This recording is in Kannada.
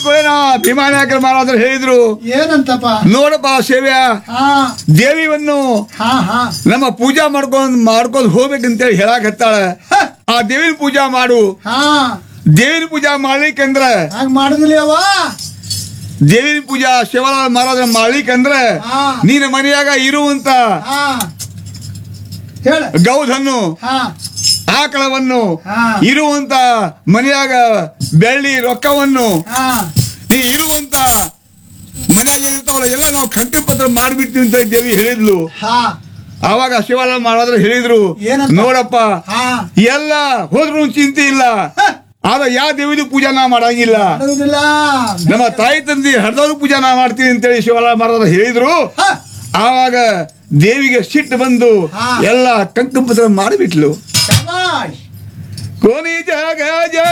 ಕೂಡಲೇ ಭೀಮಾನಾಯಕರ ಮಹಾರಾಜರು ಹೇಳಿದ್ರು ಏನಂತಪ್ಪ ನೋಡಪ್ಪ ಸೇವ್ಯ ಹಾ ದೇವಿಯನ್ನು ಹಾ ಹಾ ನಮ್ಮ ಪೂಜಾ ಮಾಡ್ಕೊಂಡ್ ಮಾಡ್ಕೊಂಡ್ ಹೋಗ್ಬೇಕಂತೇಳಿ ಹೇಳಕ್ ಹತ್ತಾಳ ಹ, ಆ ದೇವಿನ ಪೂಜಾ ಮಾಡು ಹಾ ದೇವಿನ ಪೂಜಾ ಮಾಡ್ಲಿಕ್ಕಂದ್ರ ಹಾಗ ಮಾಡುದಿಲ್ಲ ಅವ್ವ ದೇವಿನ ಪೂಜಾ ಶಿವಲಾಲ್ ಮಹಾರಾಜರ ಮಾಡ್ಲಿಕ್ಕಂದ್ರ ಹಾ. ನಿನ್ನ ಮನೆಯಾಗ ಇರುವಂತ ಹಾ ಹೇಳ ಗೌಧನ್ನು ಹಾ ಆಕಳವನ್ನು ಹಾ. ಇರುವಂತ ಮನೆಯಾಗ ಬೆಳ್ಳಿ ರೊಕ್ಕವನ್ನು ಹಾ ನೀ ಇರುವಂತ ಮನೆಯಾಗ ಏನಿರ್ತಾವಲ್ಲ ಎಲ್ಲ ನಾವು ಕಂಕಣ ಪತ್ರ ಮಾಡಿಬಿಡ್ತೀವಿ ಅಂತ ದೇವಿ ಹೇಳಿದ್ಲು ಹಾ ಆವಾಗ ಶಿವಲಾಲ್ ಮಹಾರಾಜರು ಹೇಳಿದ್ರು ಏನಂತ? ನೋಡಪ್ಪ ಹಾ ಎಲ್ಲ ಹೋದ್ರು ಚಿಂತೆ ಇಲ್ಲ ಹ, ಆದ್ರೆ ಯಾವ ದೇವಿದು ಪೂಜಾ ನಾ ಮಾಡಂಗಿಲ್ಲ ಮಾಡುದಿಲ್ಲ ನಮ್ಮ ತಾಯಿ ತಂದೆ ಹರಿದವ್ರು ಪೂಜಾ ನಾ ಮಾಡ್ತೀನಿ ಅಂತೇಳಿ ಶಿವಲಾಲ್ ಮಹಾರಾಜರು ಹೇಳಿದ್ರು ಹ, ಆವಾಗ ದೇವಿಗೆ ಸಿಟ್ಟು ಬಂದು ಹಾ. ಎಲ್ಲ ಕಂಕಣ ಪತ್ರ ಮಾಡಿಬಿಟ್ಲು ಶಬಾಷ್ ಕೋನಿ ಜಾಗ